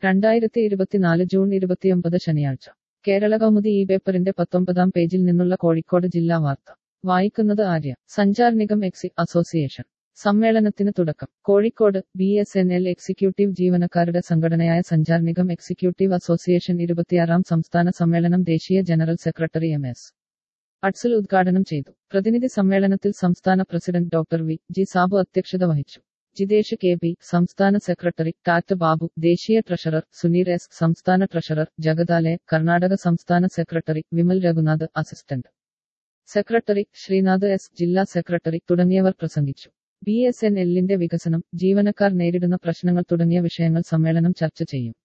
രണ്ടായിരത്തി ഇരുപത്തിനാല് ജൂൺ ഇരുപത്തിയൊമ്പത് ശനിയാഴ്ച കേരള കൗമുദി ഈ പേപ്പറിന്റെ പത്തൊമ്പതാം പേജിൽ നിന്നുള്ള കോഴിക്കോട് ജില്ലാ വാർത്ത വായിക്കുന്നത് ആര്യ സഞ്ചാർ നിഗം എക്സി അസോസിയേഷൻ സമ്മേളനത്തിന് തുടക്കം Kozhikode B S N L executive ജീവനക്കാരുടെ സംഘടനയായ സഞ്ചാർ നിഗം എക്സിക്യൂട്ടീവ് അസോസിയേഷൻ ഇരുപത്തിയാറാം സംസ്ഥാന സമ്മേളനം ദേശീയ ജനറൽ സെക്രട്ടറി എം എസ് അട്സുൽ ഉദ്ഘാടനം ചെയ്തു പ്രതിനിധി സമ്മേളനത്തിൽ സംസ്ഥാന president doctor V G Sabu അധ്യക്ഷത വഹിച്ചു ജിതേഷ് കെ പി സംസ്ഥാന സെക്രട്ടറി ടാറ്റ ബാബു ദേശീയ ട്രഷറർ സുനീർ എസ് സംസ്ഥാന ട്രഷറർ ജഗദാലയ കർണാടക സംസ്ഥാന secretary Vimal Raghunath assistant secretary Sreenath S ജില്ലാ സെക്രട്ടറി തുടങ്ങിയവർ പ്രസംഗിച്ചു ബി എസ് എൻ എല്ലിന്റെ വികസനം ജീവനക്കാർ നേരിടുന്ന പ്രശ്നങ്ങൾ തുടങ്ങിയ വിഷയങ്ങൾ സമ്മേളനം ചർച്ച ചെയ്യും